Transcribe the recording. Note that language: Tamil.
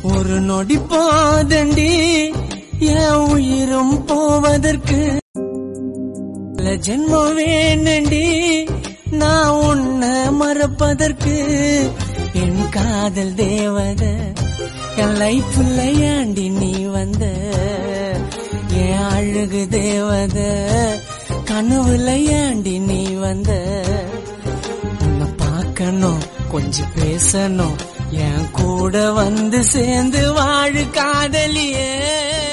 ஒரு நொடி போதண்டி என் உயிரும் போவதற்கு பல ஜென்மம் வேணண்டி நான் உன்னை மறப்பதற்கு என் காதல் தேவத என் லைஃப்ல ஏண்டி நீ வந்த என் அழகு தேவத கனவுல ஏண்டி நீ வந்த உன்னை பார்க்கணும் கொஞ்சம் பேசணும் என் கூட வந்து சேர்ந்து வாழு காதலியே